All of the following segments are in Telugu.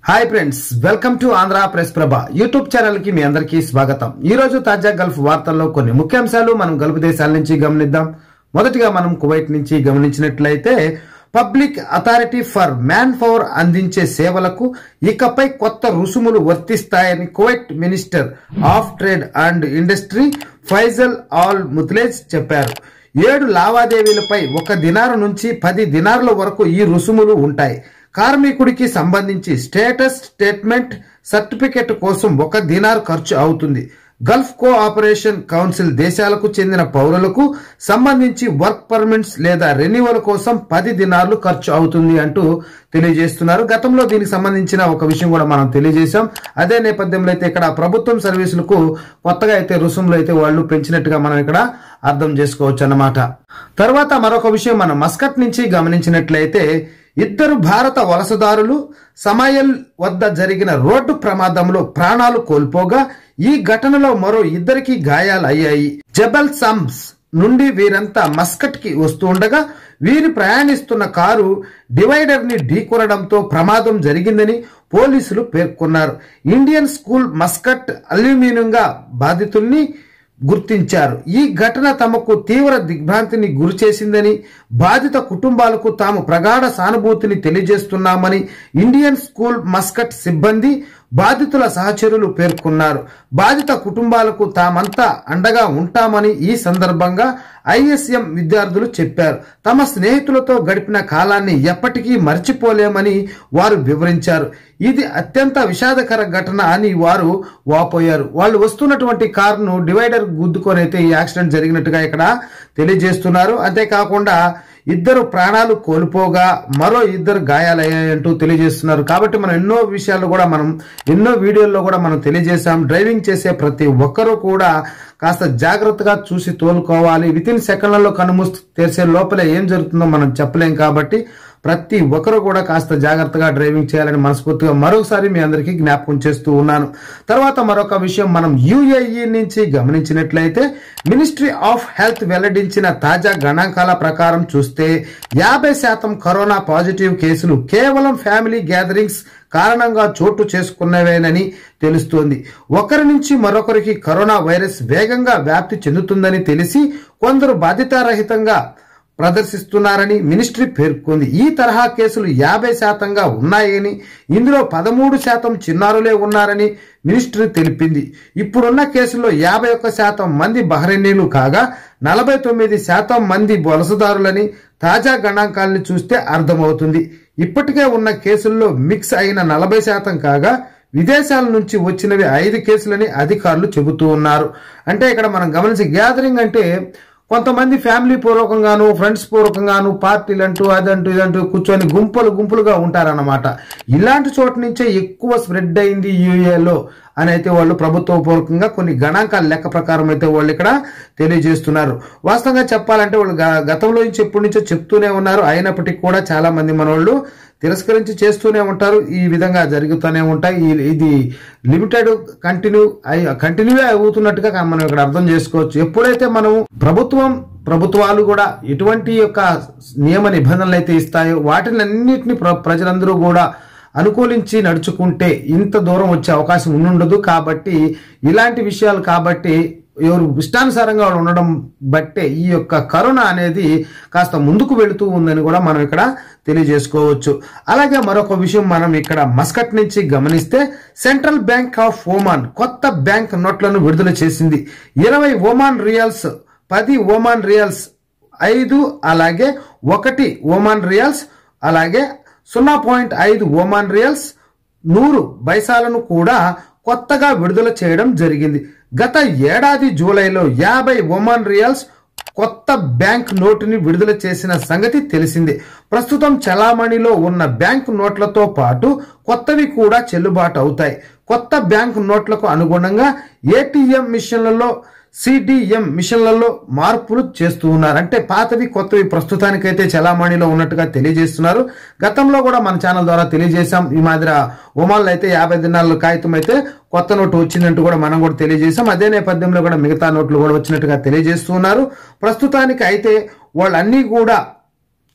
hi friends welcome to Andhra press Prabha YouTube channel కి మీ అందరికీ స్వాగతం ఈ రోజు తాజా గల్ఫ్ వార్తల్లో కొన్ని ముఖ్యాంశాలు మనం గల్ఫ్ దేశాల నుంచి గమనిద్దాం మొదటిగా మనం కువైట్ నుంచి గమనించినట్లయితే public authority for manpower అందించే సేవలకు ఇకపై కొత్త రుసుములు వర్తిస్తాయని Kuwait minister of trade and industry Faisal Al Mutlaq చెప్పారు ఏడు లావాదేవీలపై ఒక దినారు నుంచి పది దినారుల వరకు ఈ రుసుములు ఉంటాయి కార్మికుడికి సంబంధించి స్టేటస్ స్టేట్మెంట్ సర్టిఫికెట్ కోసం ఒక దినార్ ఖర్చు అవుతుంది గల్ఫ్ కోఆపరేషన్ కౌన్సిల్ దేశాలకు చెందిన పౌరులకు సంబంధించి వర్క్ పర్మిట్స్ లేదా రెన్యువల్ కోసం పది దినార్లు ఖర్చు అవుతుంది అంటూ తెలియజేస్తున్నారు గతంలో దీనికి సంబంధించిన ఒక విషయం కూడా మనం తెలియజేశాం అదే నేపథ్యంలో అయితే ఇక్కడ ప్రభుత్వం సర్వీసులకు కొత్తగా అయితే రుసుములు అయితే వాళ్ళు పెంచినట్టుగా మనం ఇక్కడ అర్థం చేసుకోవచ్చు అన్నమాట తర్వాత మరొక విషయం మనం మస్కట్ నుంచి గమనించినట్లయితే ఇద్దరు భారత వలసదారులు సమాయల్ వద్ద జరిగిన రోడ్డు ప్రమాదంలో ప్రాణాలు కోల్పోగా ఈ ఘటనలో మరో ఇద్దరికి గాయాలు అయ్యాయి జబల్ సమ్స్ నుండి వీరంతా మస్కట్ కి వస్తూ ఉండగా వీరు ప్రయాణిస్తున్న కారు డివైడర్ ని ఢీకొనడంతో ప్రమాదం జరిగిందని పోలీసులు పేర్కొన్నారు ఇండియన్ స్కూల్ మస్కట్ అల్యూమినియంగా బాధితుల్ని గుర్తించారు ఈ ఘటన తమకు తీవ్ర దిగ్భ్రాంతిని గురిచేసిందని బాధిత కుటుంబాలకు తాము ప్రగాఢ సానుభూతిని తెలియజేస్తున్నామని ఇండియన్ స్కూల్ మస్కట్ సిబ్బంది బాధితుల సహచరులు పేర్కొన్నారు బాధిత కుటుంబాలకు తామంతా అండగా ఉంటామని ఈ సందర్భంగా ఐఎస్ఎం విద్యార్థులు చెప్పారు తమ స్నేహితులతో గడిపిన కాలాన్ని ఎప్పటికీ మర్చిపోలేమని వారు వివరించారు ఇది అత్యంత విషాదకర ఘటన అని వారు వాపోయారు వాళ్ళు వస్తున్నటువంటి కారును డివైడర్ గుద్దుకొని అయితే ఈ యాక్సిడెంట్ జరిగినట్టుగా ఇక్కడ తెలియజేస్తున్నారు అంతేకాకుండా ఇద్దరు ప్రాణాలు కోల్పోగా మరో ఇద్దరు గాయాలయ్యాయంటూ తెలియజేస్తున్నారు కాబట్టి మనం ఎన్నో విషయాలు కూడా మనం ఎన్నో వీడియోల్లో కూడా మనం తెలియజేశాం డ్రైవింగ్ చేసే ప్రతి ఒక్కరూ కూడా కాస్త జాగ్రత్తగా చూసి తోలుకోవాలి విత్ ఇన్ సెకండ్లలో కనుమూసి తెరిసే లోపలే ఏం జరుగుతుందో మనం చెప్పలేం కాబట్టి ప్రతి ఒక్కరు కూడా కాస్త జాగ్రత్తగా డ్రైవింగ్ చేయాలని మనస్ఫూర్తిగా మరొకసారి మీ అందరికీ జ్ఞాపకం చేస్తూ ఉన్నాను తర్వాత మరొక విషయం మనం యుఏఈ నుంచి గమనించినట్లయితే మినిస్ట్రీ ఆఫ్ హెల్త్ వెల్లడించిన తాజా గణాంకాల ప్రకారం చూస్తే యాభై శాతం కరోనా పాజిటివ్ కేసులు కేవలం ఫ్యామిలీ గ్యాదరింగ్స్ కారణంగా చోటు చేసుకున్నవేనని తెలుస్తోంది ఒకరి నుంచి మరొకరికి కరోనా వైరస్ వేగంగా వ్యాప్తి చెందుతుందని తెలిసి కొందరు బాధ్యతారహితంగా ప్రదర్శిస్తున్నారని మినిస్ట్రీ పేర్కొంది ఈ తరహా కేసులు యాభై శాతంగా ఉన్నాయని ఇందులో పదమూడు శాతం చిన్నారులే ఉన్నారని మినిస్ట్రీ తెలిపింది ఇప్పుడున్న కేసుల్లో యాభై ఒక్క శాతం మంది బహ్రెయినీలు కాగా నలభై తొమ్మిది శాతం మంది వలసదారులని తాజా గణాంకాలను చూస్తే అర్థమవుతుంది ఇప్పటికే ఉన్న కేసుల్లో మిక్స్ అయిన నలభై శాతం కాగా విదేశాల నుంచి వచ్చినవి ఐదు కేసులని అధికారులు చెబుతూ ఉన్నారు అంటే ఇక్కడ మనం గమనించి గ్యాదరింగ్ అంటే కొంతమంది ఫ్యామిలీ పూర్వకంగాను ఫ్రెండ్స్ పూర్వకంగాను పార్టీలు అంటూ అదంటూ ఇదంటూ కూర్చొని గుంపులు గుంపులుగా ఉంటారన్నమాట ఇలాంటి చోట నుంచే ఎక్కువ స్ప్రెడ్ అయింది యూఏలో అని అయితే వాళ్ళు ప్రభుత్వ పూర్వకంగా కొన్ని గణాంకాల లెక్క ప్రకారం అయితే వాళ్ళు ఇక్కడ తెలియజేస్తున్నారు వాస్తవంగా చెప్పాలంటే వాళ్ళు గతంలో నుంచి ఎప్పటి నుంచో చెప్తూనే ఉన్నారు అయినప్పటికీ కూడా చాలా మంది మన వాళ్ళు తిరస్కరించి చేస్తూనే ఉంటారు ఈ విధంగా జరుగుతూనే ఉంటాయి ఇది లిమిటెడ్ కంటిన్యూ కంటిన్యూ అవుతున్నట్టుగా మనం ఇక్కడ అర్థం చేసుకోవచ్చు ఎప్పుడైతే మనం ప్రభుత్వం ప్రభుత్వాలు కూడా ఎటువంటి యొక్క నియమ నిబంధనలు అయితే ఇస్తాయో వాటిని అన్నింటినీ ప్రజలందరూ కూడా అనుకూలించి నడుచుకుంటే ఇంత దూరం వచ్చే అవకాశం ఉండుండదు కాబట్టి ఇలాంటి విషయాలు కాబట్టి ఎవరు ఇష్టానుసారంగా వాళ్ళు ఉండడం బట్టే ఈ యొక్క కరోనా అనేది కాస్త ముందుకు వెళుతూ ఉందని కూడా మనం ఇక్కడ తెలియజేసుకోవచ్చు అలాగే మరొక విషయం మనం ఇక్కడ మస్కట్ నుంచి గమనిస్తే సెంట్రల్ బ్యాంక్ ఆఫ్ ఓమాన్ కొత్త బ్యాంక్ నోట్లను విడుదల చేసింది ఇరవై ఓమాన్ రియల్స్ పది ఓమాన్ రియల్స్ ఐదు అలాగే ఒకటి ఓమాన్ రియల్స్ అలాగే సున్నా పాయింట్ ఐదు ఓమాన్ రియల్స్ నూరు బైసాలను కూడా కొత్తగా విడుదల చేయడం జరిగింది గత ఏడాది జూలైలో యాభై ఒమాన్ రియల్స్ కొత్త బ్యాంక్ నోటుని విడుదల చేసిన సంగతి తెలిసిందే ప్రస్తుతం చలామణిలో ఉన్న బ్యాంక్ నోట్లతో పాటు కొత్తవి కూడా చెల్లుబాటు అవుతాయి కొత్త బ్యాంక్ నోట్లకు అనుగుణంగా ఏటీఎం మిషన్లలో సిడిఎం మిషన్లలో మార్పులు చేస్తూ ఉన్నారు అంటే పాతవి కొత్తవి ప్రస్తుతానికైతే చలామణిలో ఉన్నట్టుగా తెలియజేస్తున్నారు గతంలో కూడా మన ఛానల్ ద్వారా తెలియజేశాం ఈ మాదిరి ఒమాన్లో అయితే యాభై దినాల కాగితం అయితే కొత్త నోటు వచ్చిందంటూ కూడా మనం కూడా తెలియజేశాం అదే నేపథ్యంలో కూడా మిగతా నోట్లు కూడా వచ్చినట్టుగా తెలియజేస్తున్నారు ప్రస్తుతానికి అయితే వాళ్ళన్నీ కూడా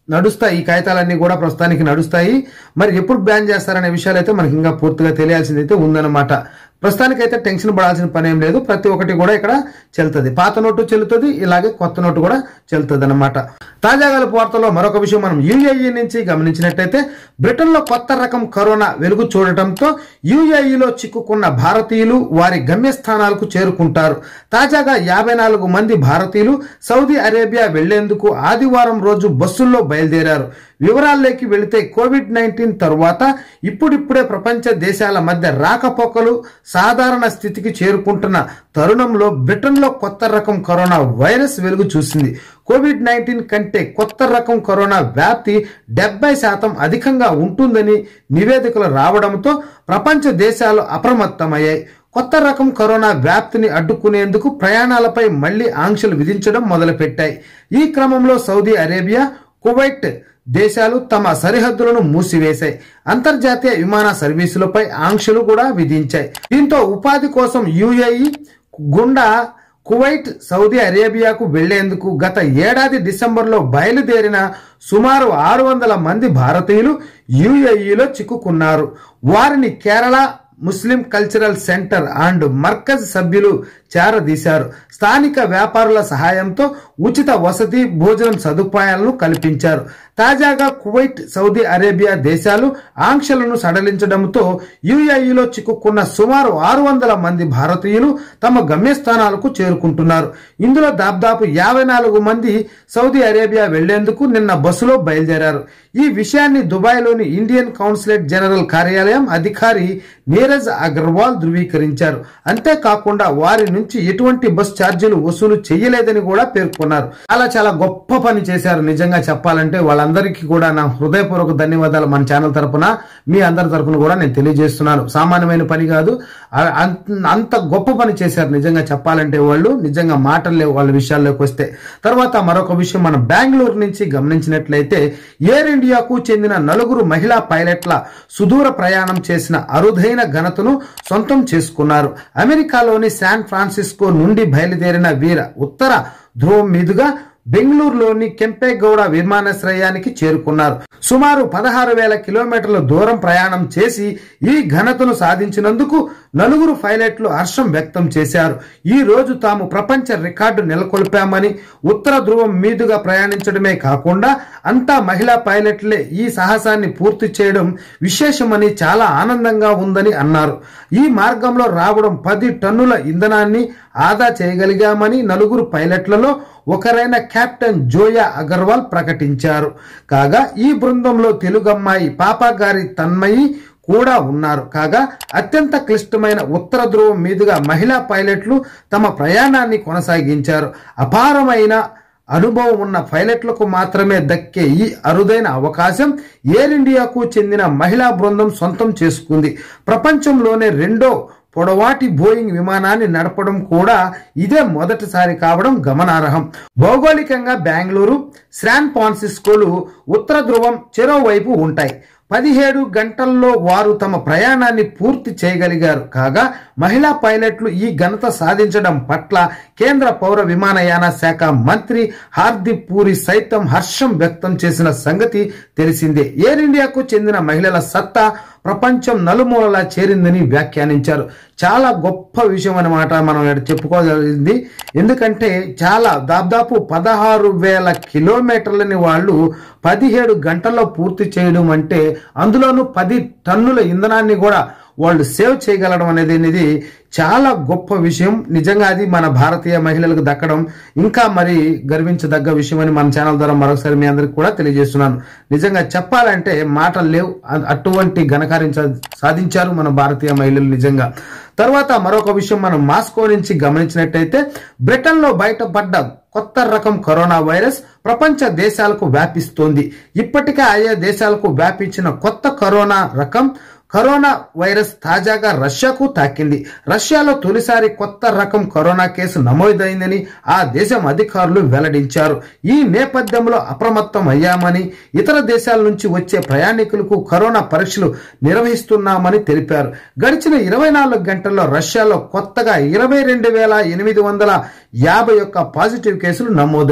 నడుస్తాయి ఈ కాగితాలన్నీ కూడా ప్రస్తుతానికి నడుస్తాయి మరి ఎప్పుడు బ్యాన్ చేస్తారనే విషయాలు అయితే మనకి ఇంకా పూర్తిగా తెలియాల్సింది అయితే ఉందన్నమాట ప్రస్తుతానికైతే టెన్షన్ పడాల్సిన పని ఏం లేదు ప్రతి ఒక్కటి కూడా ఇక్కడ చెల్లుతుంది పాత నోటు చెల్లుతుంది ఇలాగే కొత్త నోటు కూడా చెల్లుతుంది అనమాట తాజాగా వార్తల్లో మరొక విషయం మనం యుఏఈ నుంచి గమనించినట్టయితే బ్రిటన్ లో కొత్త రకం కరోనా వెలుగు చూడటంతో యుఏఈలో చిక్కుకున్న భారతీయులు వారి గమ్యస్థానాలకు చేరుకుంటారు తాజాగా యాభై నాలుగు మంది భారతీయులు సౌదీ అరేబియా వెళ్లేందుకు ఆదివారం రోజు బస్సుల్లో బయలుదేరారు వివరాల్లోకి వెళితే కోవిడ్ నైన్టీన్ తరువాత ఇప్పుడిప్పుడే ప్రపంచ దేశాల మధ్య రాకపోకలు సాధారణ స్థితికి చేరుకుంటున్న తరుణంలో బ్రిటన్లో కొత్త రకం కరోనా వైరస్ వెలుగు చూసింది కోవిడ్ నైన్టీన్ కంటే కొత్త రకం కరోనా వ్యాప్తి డెబ్బై శాతం అధికంగా ఉంటుందని నివేదికలు రావడంతో ప్రపంచ దేశాలు అప్రమత్తమయ్యాయి కొత్త రకం కరోనా వ్యాప్తిని అడ్డుకునేందుకు ప్రయాణాలపై మళ్లీ ఆంక్షలు విధించడం మొదలుపెట్టాయి ఈ క్రమంలో సౌదీ అరేబియా కువైట్ దేశాలు తమ సరిహద్దులను మూసివేశాయి అంతర్జాతీయ విమాన సర్వీసులపై ఆంక్షలు కూడా విధించాయి దీంతో ఉపాధి కోసం యుఏఈ గుండా కువైట్ సౌదీ అరేబియాకు వెళ్లేందుకు గత ఏడాది డిసెంబర్లో బయలుదేరిన సుమారు ఆరు వందల మంది భారతీయులు యుఏఈలో చిక్కుకున్నారు వారిని Kerala Muslim cultural centre and Markaz సభ్యులు చేరదీశారు స్థానిక వ్యాపారుల సహాయంతో ఉచిత వసతి భోజనం సదుపాయాలను కల్పించారు తాజాగా కువైట్ సౌదీ అరేబియా దేశాలు ఆంక్షలను సడలించడంతో యుఏఈలో చిక్కుకున్న సుమారు ఆరు వందల మంది భారతీయులు తమ గమ్యస్థానాలకు చేరుకుంటున్నారు ఇందులో దాదాపు యాభై నాలుగు మంది సౌదీ అరేబియా వెళ్లేందుకు నిన్న బస్సులో బయలుదేరారు ఈ విషయాన్ని దుబాయ్లోని ఇండియన్ కౌన్సిలేట్ జనరల్ కార్యాలయం అధికారి నీరజ్ అగర్వాల్ ధృవీకరించారు అంతేకాకుండా వారి నుంచి ఎటువంటి బస్ ఛార్జీలు వసూలు చేయలేదని కూడా పేర్కొన్నారు అలా చాలా గొప్ప పని చేశారు నిజంగా చెప్పాలంటే వాళ్ళందరికీ కూడా నా హృదయపూర్వక ధన్యవాదాలు మన ఛానల్ తరపున మీ అందరి తరపున కూడా నేను తెలియజేస్తున్నాను సామాన్యమైన పని కాదు ఆ- అంత- అంత గొప్ప పని చేశారు నిజంగా చెప్పాలంటే వాళ్ళు నిజంగా మాటలు లేవు వాళ్ళ విషయాల్లోకి వస్తే తర్వాత మరొక విషయం మనం బెంగళూరు నుంచి గమనించినట్లయితే ఎయిర్ ఇండియాకు చెందిన నలుగురు మహిళా పైలట్ల సుదూర ప్రయాణం చేసిన అరుదైన ఘనతను సొంతం చేసుకున్నారు అమెరికాలోని శాన్ ఫ్రాన్సిస్కో నుండి బయలుదేరిన వీర ఉత్తర ధ్రువం మీదుగా బెంగళూరులోని కెంపేగౌడ విమానాశ్రయానికి చేరుకున్నారు సుమారు పదహారు వేల కిలోమీటర్ల దూరం ప్రయాణం చేసి ఈ ఘనతను సాధించినందుకు నలుగురు పైలట్లు హర్షం వ్యక్తం చేశారు ఈ రోజు తాము ప్రపంచ రికార్డు నెలకొల్పామని ఉత్తర ధ్రువం మీదుగా ప్రయాణించడమే కాకుండా అంతా మహిళా పైలట్లే ఈ సాహసాన్ని పూర్తి చేయడం విశేషమని చాలా ఆనందంగా ఉందని అన్నారు ఈ మార్గంలో రావడం పది టన్నుల ఇంధనాన్ని ఆదా చేయగలిగామని నలుగురు పైలట్లలో ఒకరైన కెప్టెన్ జోయా అగర్వాల్ ప్రకటించారు కాగా ఈ బృందంలో తెలుగు అమ్మాయి పాపగారి తన్మయి కూడా ఉన్నారు కాగా అత్యంత క్లిష్టమైన ఉత్తర ధ్రువం మీదుగా మహిళా పైలట్లు తమ ప్రయాణాన్ని కొనసాగించారు అపారమైన అనుభవం ఉన్న పైలట్లకు మాత్రమే దక్కే ఈ అరుదైన అవకాశం ఎయిర్ ఇండియాకు చెందిన మహిళా బృందం సొంతం చేసుకుంది ప్రపంచంలోనే రెండో పొడవాటి బోయింగ్ విమానాన్ని నడపడం కూడా ఇదే మొదటిసారి కావడం గమనార్హం భౌగోళికంగా బెంగళూరు శాన్ ఫ్రాన్సిస్కోలు ఉత్తర ధ్రువం చెరోవైపు ఉంటాయి పదిహేడు గంటల్లో వారు తమ ప్రయాణాన్ని పూర్తి చేయగలిగారు కాగా మహిళా పైలట్లు ఈ ఘనత సాధించడం పట్ల కేంద్ర పౌర విమానయాన శాఖ మంత్రి హార్దిక్ పూరి సైతం హర్షం వ్యక్తం చేసిన సంగతి తెలిసిందే ఎయిర్ ఇండియాకు చెందిన మహిళల సత్తా ప్రపంచం నలుమూలలా చేరిందని వ్యాఖ్యానించారు చాలా గొప్ప విషయం అన్నమాట మనం ఇక్కడ చెప్పుకోగలిగింది ఎందుకంటే చాలా దాదాపు పదహారు వేల కిలోమీటర్లని వాళ్ళు పదిహేడు గంటల్లో పూర్తి చేయడం అంటే అందులోనూ పది టన్నుల ఇంధనాన్ని కూడా వాళ్ళు సేవ్ చేయగలడం అనేది అనేది చాలా గొప్ప విషయం నిజంగా అది మన భారతీయ మహిళలకు దక్కడం ఇంకా మరి గర్వించదగ్గ విషయం అని మన ఛానల్ ద్వారా మరొకసారి మీ అందరికి కూడా తెలియజేస్తున్నాను నిజంగా చెప్పాలంటే మాటలు లేవు అ- అటువంటి ఘనకార్యం సా- సాధించారు మన భారతీయ మహిళలు నిజంగా తర్వాత మరొక విషయం మనం మాస్కో నుంచి గమనించినట్టయితే బ్రిటన్ లో బయటపడ్డ కొత్త రకం కరోనా వైరస్ ప్రపంచ దేశాలకు వ్యాపిస్తోంది ఇప్పటికే ఆయా దేశాలకు వ్యాపించిన కొత్త కరోనా రకం కరోనా వైరస్ తాజాగా రష్యాకు తాకింది రష్యాలో తొలిసారి కొత్త రకం కరోనా కేసు నమోదైందని ఆ దేశం అధికారులు వెల్లడించారు ఈ నేపథ్యంలో అప్రమత్తం అయ్యామని ఇతర దేశాల నుంచి వచ్చే ప్రయాణికులకు కరోనా పరీక్షలు నిర్వహిస్తున్నామని తెలిపారు గడిచిన ఇరవై నాలుగు గంటల్లో రష్యాలో కొత్తగా ఇరవై రెండు వేల ఎనిమిది వందల యాభై ఒక్క పాజిటివ్ కేసులు నమోదయ్యాయి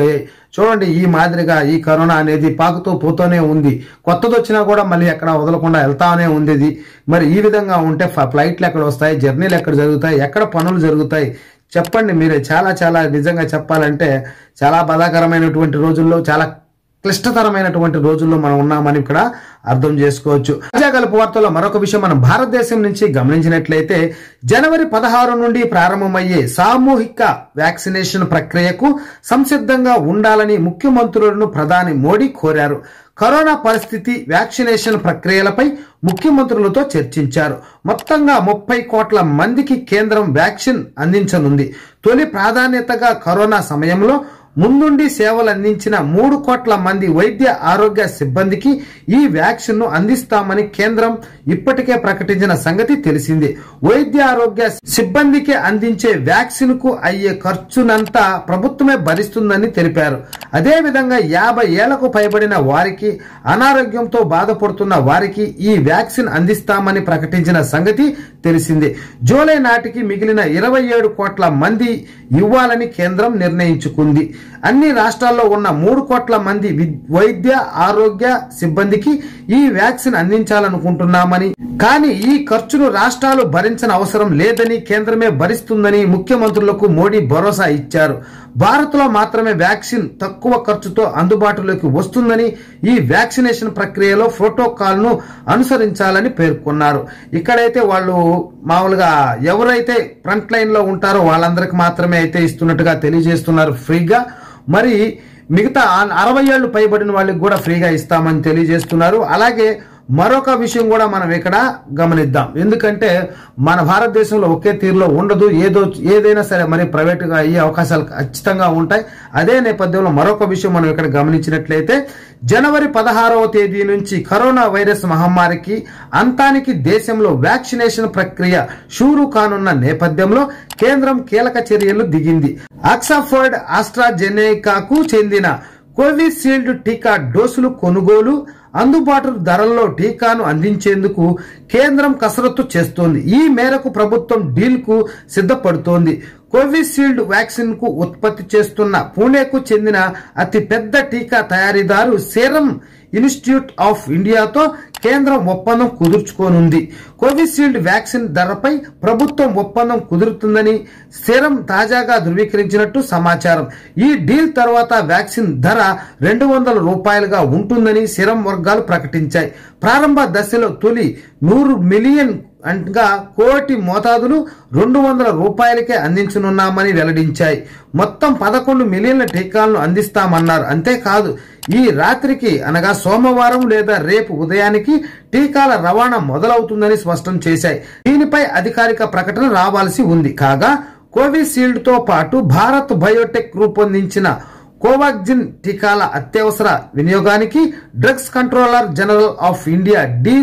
చూడండి ఈ మాదిరిగా ఈ కరోనా అనేది పాకుతూ పోతూనే ఉంది కొత్తది వచ్చినా కూడా మళ్ళీ ఎక్కడ వదలకుండా వెళ్తానే ఉంది ఇది మరి ఈ విధంగా ఉంటే ఫ- ఫ్లైట్లు ఎక్కడ వస్తాయి జర్నీలు ఎక్కడ జరుగుతాయి ఎక్కడ పనులు జరుగుతాయి చెప్పండి మీరే చాలా చాలా నిజంగా చెప్పాలంటే చాలా బాధాకరమైనటువంటి రోజుల్లో చాలా క్లిష్టతరమైనటువంటి రోజుల్లో మనం ఉన్నామని ఇక్కడ అర్థం చేసుకోవచ్చు తాజా గలుపు వార్తల్లో మరొక విషయం మనం భారతదేశం నుంచి గమనించినట్లయితే జనవరి పదహారు నుండి ప్రారంభమయ్యే సామూహిక వ్యాక్సినేషన్ ప్రక్రియకు సంసిద్ధంగా ఉండాలని ముఖ్యమంత్రులను ప్రధాని మోడీ కోరారు కరోనా పరిస్థితి వ్యాక్సినేషన్ ప్రక్రియలపై ముఖ్యమంత్రులతో చర్చించారు మొత్తంగా ముప్పై కోట్ల మందికి కేంద్రం వ్యాక్సిన్ అందించనుంది తొలి ప్రాధాన్యతగా కరోనా సమయంలో ముందుండి సేవలు అందించిన మూడు కోట్ల మంది వైద్య ఆరోగ్య సిబ్బందికి ఈ వ్యాక్సిన్ ను అందిస్తామని కేంద్రం ఇప్పటికే ప్రకటించిన సంగతి తెలిసిందే వైద్య ఆరోగ్య సిబ్బందికి అందించే వ్యాక్సిన్ కు అయ్యే ఖర్చునంతా ప్రభుత్వమే భరిస్తుందని తెలిపారు అదేవిధంగా యాభై ఏళ్లకు పైబడిన వారికి అనారోగ్యంతో బాధపడుతున్న వారికి ఈ వ్యాక్సిన్ అందిస్తామని ప్రకటించిన సంగతి తెలిసిందే జూలై నాటికి మిగిలిన ఇరవై ఏడు కోట్ల మంది ఇవ్వాలని కేంద్రం నిర్ణయించుకుంది అన్ని రాష్ట్రాల్లో ఉన్న మూడు కోట్ల మంది విద్- వైద్య ఆరోగ్య సిబ్బందికి ఈ వ్యాక్సిన్ అందించాలనుకుంటున్నామని కానీ ఈ ఖర్చును రాష్ట్రాలు భరించిన అవసరం లేదని కేంద్రమే భరిస్తుందని ముఖ్యమంత్రులకు మోడీ భరోసా ఇచ్చారు భారత్లో మాత్రమే వ్యాక్సిన్ తక్కువ ఖర్చుతో అందుబాటులోకి వస్తుందని ఈ వ్యాక్సినేషన్ ప్రక్రియలో ప్రోటోకాల్ ను అనుసరించాలని పేర్కొన్నారు ఇక్కడైతే వాళ్ళు మామూలుగా ఎవరైతే ఫ్రంట్ లైన్ లో ఉంటారో వాళ్ళందరికి మాత్రమే అయితే ఇస్తున్నట్టుగా తెలియజేస్తున్నారు ఫ్రీగా మరి మిగతా ఆ- అరవై ఏళ్ళు పైబడిన వాళ్ళకి కూడా ఫ్రీగా ఇస్తామని తెలియజేస్తున్నారు అలాగే మరొక విషయం కూడా మనం ఇక్కడ గమనిద్దాం ఎందుకంటే మన భారతదేశంలో ఒకే తీరులో ఉండదు ఏదో ఏదైనా సరే మరి ప్రైవేటుగా అయ్యే అవకాశాలు ఖచ్చితంగా ఉంటాయి అదే నేపథ్యంలో మరొక విషయం మనం ఇక్కడ గమనించినట్లయితే జనవరి పదహారవ తేదీ నుంచి కరోనా వైరస్ మహమ్మారికి అంతానికి దేశంలో వ్యాక్సినేషన్ ప్రక్రియ షూరు కానున్న నేపథ్యంలో కేంద్రం కీలక చర్యలు దిగింది ఆక్సాఫర్డ్ ఆస్ట్రాజెనేకాకు చెందిన కోవిషీల్డ్ టీకా డోసులు కొనుగోలు అందుబాటు ధరల్లో టీకాను అందించేందుకు కేంద్రం కసరత్తు చేస్తోంది ఈ మేరకు ప్రభుత్వం డీల్ కు సిద్ధపడుతోంది కోవిషీల్డ్ వ్యాక్సిన్ కు ఉత్పత్తి చేస్తున్న పూణేకు చెందిన అతి పెద్ద టీకా తయారీదారు సేరం ఇన్స్టిట్యూట్ ఆఫ్ ఇండియాతో కేంద్రం ఒప్పందం కుదుర్చుకోనుంది కోవిషీల్డ్ వ్యాక్సిన్ ధరపై ప్రభుత్వం ఒప్పందం కుదురుతుందని సెరం తాజాగా ధృవీకరించినట్టు సమాచారం ఈ డీల్ తర్వాత వ్యాక్సిన్ ధర రెండు వందల రూపాయలుగా ఉంటుందని సెరం వర్గాలు ప్రకటించాయి ప్రారంభ దశలో తొలి నూరు మిలియన్ అంటగా కోటి మోతాదులు రెండు వందల రూపాయలకే అందించనున్నామని వెల్లడించాయి మొత్తం పదకొండు మిలియన్ల టీకాలను అందిస్తామన్నారు అంతేకాదు ఈ రాత్రికి అనగా సోమవారం లేదా రేపు ఉదయానికి టీకాల రవాణా మొదలవుతుందని స్పష్టం చేశాయి దీనిపై అధికారిక ప్రకటన రావాల్సి ఉంది కాగా కోవిషీల్డ్ తో పాటు భారత్ బయోటెక్ రూపొందించిన కోవాక్సిన్ టీకాల అత్యవసర వినియోగానికి drugs controller general of India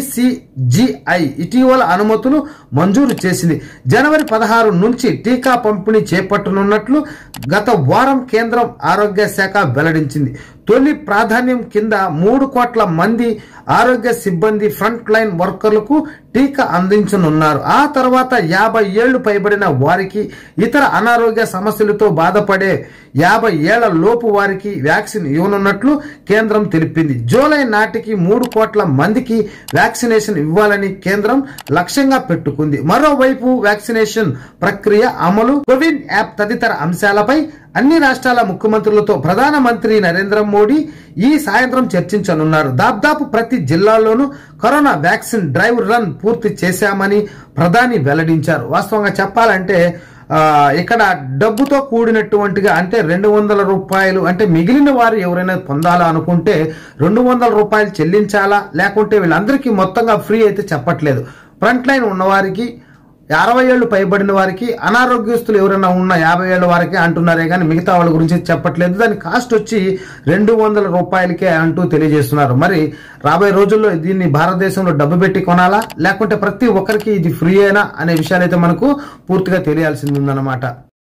DCGI ఇటీవల అనుమతులు మంజూరు చేసింది జనవరి పదహారు నుంచి టీకా పంపిణీ చేపట్టనున్నట్లు గత వారం కేంద్రం ఆరోగ్య శాఖ వెల్లడించింది తొలి ప్రాధాన్యం కింద మూడు కోట్ల మంది ఆరోగ్య సిబ్బంది ఫ్రంట్ లైన్ వర్కర్లకు టీకా అందించనున్నారు ఆ తర్వాత యాభై ఏళ్లు పైబడిన వారికి ఇతర అనారోగ్య సమస్యలతో బాధపడే యాభై ఏళ్ల లోపు వారికి వ్యాక్సిన్ ఇవ్వనున్నట్లు కేంద్రం తెలిపింది జూలై నాటికి మూడు కోట్ల మందికి వ్యాక్సినేషన్ ఇవ్వాలని కేంద్రం లక్ష్యంగా పెట్టుకుంది మరోవైపు వ్యాక్సినేషన్ ప్రక్రియ అమలు కోవిడ్ యాప్ తదితర అంశాలపై అన్ని రాష్ట్రాల ముఖ్యమంత్రులతో ప్రధానమంత్రి నరేంద్ర మోడీ ఈ సాయంత్రం చర్చించనున్నారు దాదాపు ప్రతి జిల్లాలోనూ కరోనా వ్యాక్సిన్ డ్రైవ్ రన్ పూర్తి చేశామని ప్రధాని వెల్లడించారు వాస్తవంగా చెప్పాలంటే ఆ, ఇక్కడ డబ్బుతో కూడినటువంటిగా అంటే రెండు వందల రూపాయలు అంటే మిగిలిన వారు ఎవరైనా పొందాలా అనుకుంటే రెండు వందల రూపాయలు చెల్లించాలా లేకుంటే వీళ్ళందరికీ మొత్తంగా ఫ్రీ అయితే చెప్పట్లేదు ఫ్రంట్ లైన్ ఉన్నవారికి అరవై ఏళ్ళు పైబడిన వారికి అనారోగ్యస్తులు ఎవరైనా ఉన్న యాభై ఏళ్ళ వారికి అంటున్నారే కానీ మిగతా వాళ్ళ గురించి చెప్పట్లేదు దాని కాస్ట్ వచ్చి రెండు వందల రూపాయలకే అంటూ తెలియజేస్తున్నారు మరి రాబోయే రోజుల్లో దీన్ని భారతదేశంలో డబ్బు పెట్టి కొనాలా లేకుంటే ప్రతి ఒక్కరికి ఇది ఫ్రీ అయినా అనే విషయాలు అయితే మనకు పూర్తిగా తెలియాల్సింది ఉందన్నమాట